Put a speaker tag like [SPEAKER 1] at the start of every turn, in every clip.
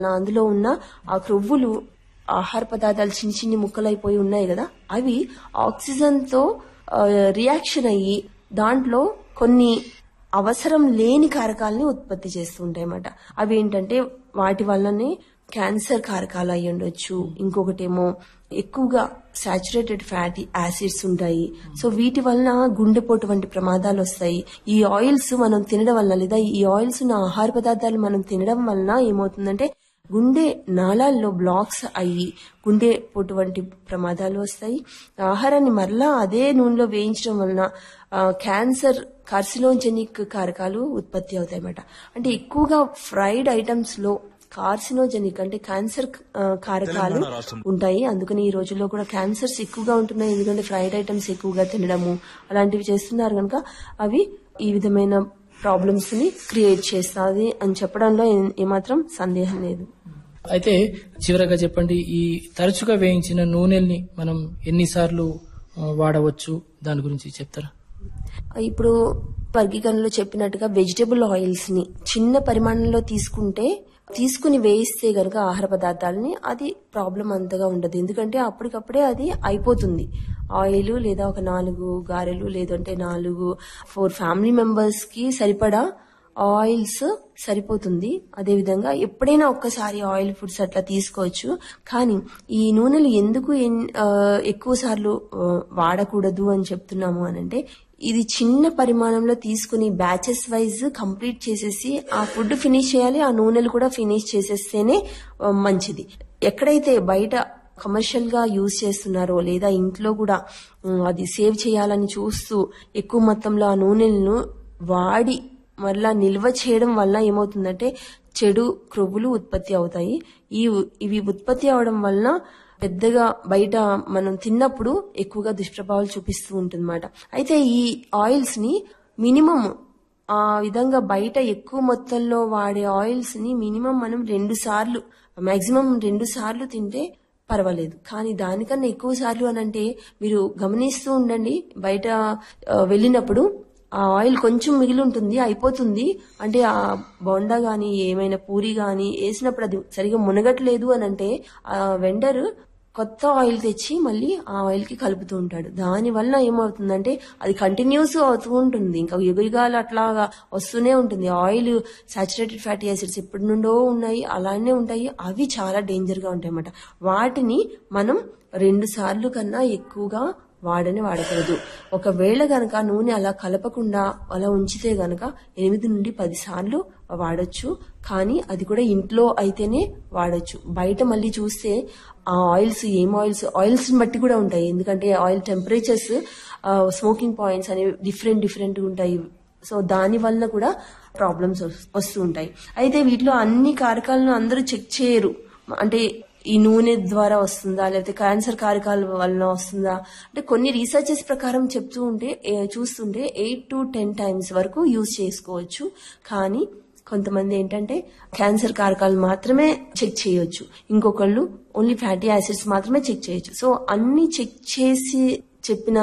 [SPEAKER 1] అందులో ఉన్న ఆ క్రొవ్వులు ఆహార పదార్థాలు చిన్ని చిన్ని ముక్కలైపోయి ఉన్నాయి కదా అవి ఆక్సిజన్ తో ఆ, రియాక్షన్ అయ్యి దాంట్లో కొన్ని అవసరం లేని కారకాలని ఉత్పత్తి చేస్తూ ఉంటాయి అన్నమాట అవి ఏంటంటే వాటి వల్లనే క్యాన్సర్ కారకాలు అయి ఉండొచ్చు ఇంకొకటేమో ఎక్కువగా సాచురేటెడ్ ఫ్యాటీ యాసిడ్స్ ఉంటాయి సో వీటి వలన గుండెపోటు వంటి ప్రమాదాలు వస్తాయి ఈ ఆయిల్స్ మనం తినడం వలన లేదా ఈ ఆయిల్స్ ఉన్న ఆహార పదార్థాలు మనం తినడం వలన ఏమవుతుందంటే గుండె నాళాల్లో బ్లాక్స్ అయ్యి గుండె పొట్టు వంటి ప్రమాదాలు వస్తాయి ఆహారాన్ని మరలా అదే నూనెలో వేయించడం వలన ఆ, క్యాన్సర్ కార్సినోజెనిక్ కారకాలు ఉత్పత్తి అవుతాయి అన్నమాట అంటే ఎక్కువగా ఫ్రైడ్ ఐటమ్స్ లో కార్సినోజెనిక్ అంటే క్యాన్సర్ ఆ, కారకాలు ఉంటాయి అందుకని ఈ రోజుల్లో కూడా క్యాన్సర్స్ ఎక్కువగా ఉంటున్నాయి ఎందుకంటే ఫ్రైడ్ ఐటమ్స్ ఎక్కువగా తినడము అలాంటివి చేస్తున్నారు కనుక అవి ఈ విధమైన ప్రాబ్లమ్స్ ని క్రియేట్ చేస్తాది అని చెప్పడంలో ఏ- ఏమాత్రం సందేహం లేదు
[SPEAKER 2] అయితే చివరగా చెప్పండి ఈ తరచుగా వేయించిన నూనెల్ని మనం ఎన్నిసార్లు ఆ, వాడవచ్చు దాని గురించి చెప్తారా
[SPEAKER 1] ఇప్పుడు వర్గీకరణలో చెప్పినట్టుగా వెజిటబుల్ ఆయిల్స్ ని చిన్న పరిమాణంలో తీసుకుంటే తీసుకుని వేయిస్తే గనుక ఆహార పదార్థాలని అది ప్రాబ్లం అంతగా ఉండదు ఎందుకంటే అప్పటికప్పుడే అది అయిపోతుంది ఆయిల్ లేదా ఒక నాలుగు గారెలు లేదంటే నాలుగు ఫోర్ ఫ్యామిలీ మెంబర్స్ కి సరిపడా ఆయిల్స్ సరిపోతుంది అదేవిధంగా ఎప్పుడైనా ఒక్కసారి ఆయిల్ ఫుడ్స్ అట్లా తీసుకోవచ్చు కానీ ఈ నూనెలు ఎందుకు ఎన్- ఆ, ఎక్కువ సార్లు ఆ, వాడకూడదు అని చెప్తున్నాము అనంటే ఇది చిన్న పరిమాణంలో తీసుకుని బ్యాచెస్ వైజ్ కంప్లీట్ చేసేసి ఆ ఫుడ్ ఫినిష్ చేయాలి ఆ నూనెలు కూడా ఫినిష్ చేసేస్తేనే ఆ, మంచిది ఎక్కడైతే బయట కమర్షియల్ గా యూజ్ చేస్తున్నారో లేదా ఇంట్లో కూడా ఉమ్, అది సేవ్ చేయాలని చూస్తూ ఎక్కువ మొత్తంలో ఆ నూనెలను వాడి మరలా నిల్వ చేయడం వల్ల ఏమవుతుందంటే చెడు క్రొవ్వులు ఉత్పత్తి అవుతాయి ఈ ఇవి ఉత్పత్తి అవడం వలన పెద్దగా బయట మనం తిన్నప్పుడు ఎక్కువగా దుష్ప్రభావాలు చూపిస్తూ ఉంటుందన్నమాట అయితే ఈ ఆయిల్స్ ని మినిమం ఆ విధంగా బయట ఎక్కువ మొత్తంలో వాడే ఆయిల్స్ ని మినిమం మనం రెండు సార్లు మాక్సిమం రెండు సార్లు తింటే పర్వాలేదు కానీ దానికన్నా ఎక్కువ సార్లు అని అంటే మీరు గమనిస్తూ ఉండండి బయట ఆ, వెళ్ళినప్పుడు ఆ ఆయిల్ కొంచెం మిగిలి ఉంటుంది అయిపోతుంది అంటే ఆ బొండా గాని ఏమైనా పూరి గాని వేసినప్పుడు అది సరిగా మునగట్లేదు అని అంటే ఆ వెండర్ కొత్త ఆయిల్ తెచ్చి మళ్ళీ ఆ ఆయిల్ కి కలుపుతూ ఉంటాడు దాని వల్ల ఏమవుతుందంటే అది కంటిన్యూస్ అవుతూ ఉంటుంది ఇంకా యుగయుగాలు అట్లాగా వస్తూనే ఉంటుంది ఆయిల్ సాచురేటెడ్ ఫ్యాటీ యాసిడ్స్ ఎప్పటి నుండో ఉన్నాయి అలానే ఉంటాయి అవి చాలా డేంజర్ గా ఉంటాయి అన్నమాట వాటిని మనం రెండు సార్లు కన్నా ఎక్కువగా వాడని వాడకూడదు ఒకవేళ గనక నూనె అలా కలపకుండా అలా ఉంచితే గనక ఎనిమిది నుండి పది సార్లు వాడొచ్చు కానీ అది కూడా ఇంట్లో అయితేనే వాడొచ్చు బయట మళ్ళీ చూస్తే ఆ ఆయిల్స్ ఏం ఆయిల్స్ ఆయిల్స్ బట్టి కూడా ఉంటాయి ఎందుకంటే ఆయిల్ టెంపరేచర్స్ స్మోకింగ్ పాయింట్స్ అనేవి డిఫరెంట్ డిఫరెంట్ ఉంటాయి సో దాని వల్ల కూడా ప్రాబ్లమ్స్ వస్తూ ఉంటాయి అయితే వీటిలో అన్ని కారకాలను అందరూ చెక్ చేయరు అంటే ఈ నూనె ద్వారా వస్తుందా లేకపోతే క్యాన్సర్ కారకాల వలన వస్తుందా అంటే కొన్ని రీసెర్చెస్ ప్రకారం చెప్తూ ఉంటే ఏ- చూస్తుంటే ఎయిట్ టు టెన్ టైమ్స్ వరకు యూజ్ చేసుకోవచ్చు కానీ కొంతమంది ఏంటంటే క్యాన్సర్ కారకాలు మాత్రమే చెక్ చేయొచ్చు ఇంకొకళ్ళు ఓన్లీ ఫ్యాటీ యాసిడ్స్ మాత్రమే చెక్ చేయొచ్చు సో అన్ని చెక్ చేసి చెప్పిన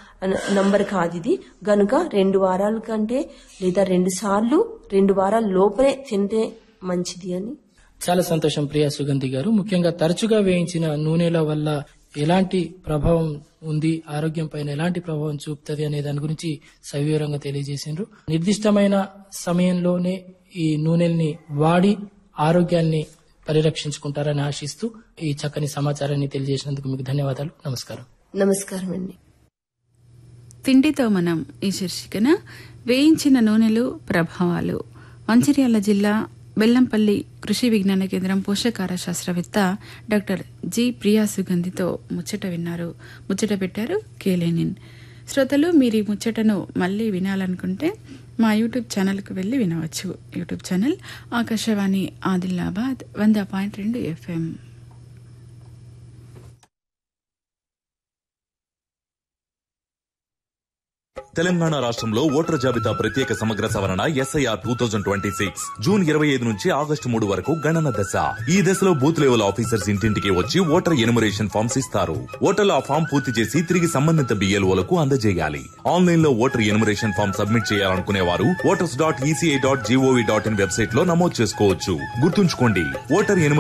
[SPEAKER 1] నంబర్ కాదు ఇది గనుక రెండు వారాల కంటే లేదా రెండు సార్లు రెండు వారాల లోపలే తింటే మంచిది అని
[SPEAKER 2] చాలా సంతోషం ప్రియా సుగంధి గారు ముఖ్యంగా తరచుగా వేయించిన నూనెల వల్ల ఎలాంటి ప్రభావం ఉంది ఆరోగ్యం పైన ఎలాంటి ప్రభావం చూపుతుంది అనే దాని గురించి సవివరంగా తెలియజేసిండ్రు నిర్దిష్టమైన సమయంలోనే ఈ నూనెల్ని వాడి ఆరోగ్యాన్ని పరిరక్షించుకుంటారని ఆశిస్తూ ఈ చక్కని సమాచారాన్ని తెలియజేసినందుకు మీకు ధన్యవాదాలు నమస్కారం
[SPEAKER 1] నమస్కారం అండి
[SPEAKER 3] తిండితో మనం ఈ శీర్షికన వేయించిన నూనెలు ప్రభావాలు మంచిర్యాల జిల్లా బెల్లంపల్లి కృషి విజ్ఞాన కేంద్రం పోషకార శాస్త్రవేత్త డాక్టర్ జి ప్రియా సుగంధితో ముచ్చట విన్నారు ముచ్చట పెట్టారు కేలేనిన్ శ్రోతలు మీరు ఈ ముచ్చటను మళ్ళీ వినాలనుకుంటే మా యూట్యూబ్ ఛానల్కు వెళ్ళి వినవచ్చు యూట్యూబ్ ఛానల్ ఆకాశవాణి ఆదిలాబాద్ వంద పాయింట్ రెండు ఎఫ్ఎం
[SPEAKER 4] తెలంగాణ రాష్ట్రంలో ఓటర్ జాబితా ప్రత్యేక సమగ్ర సవరణ SIR two thousand twenty six June ఇరవై ఐదు నుంచి ఆగస్టు మూడు వరకు గణన దశ ఈ దశలో బూత్ లెవెల్ ఆఫీసర్స్ ఇంటింటికి వచ్చి ఓటర్ ఎనుమరేషన్ ఫామ్స్ ఇస్తారు ఓటర్లు ఆ ఫామ్ పూర్తి చేసి తిరిగి సంబంధిత బిఎల్ఓలకు అందజేయాలి ఆన్లైన్ లో ఓటర్ ఎనుమరేషన్ ఫామ్ సబ్మిట్ చేయాలనుకునే వారు voters dot ECI dot GOV dot in website లో నమోదు చేసుకోవచ్చు గుర్తుంచుకోండి ఓటర్ ఎనుమరేషన్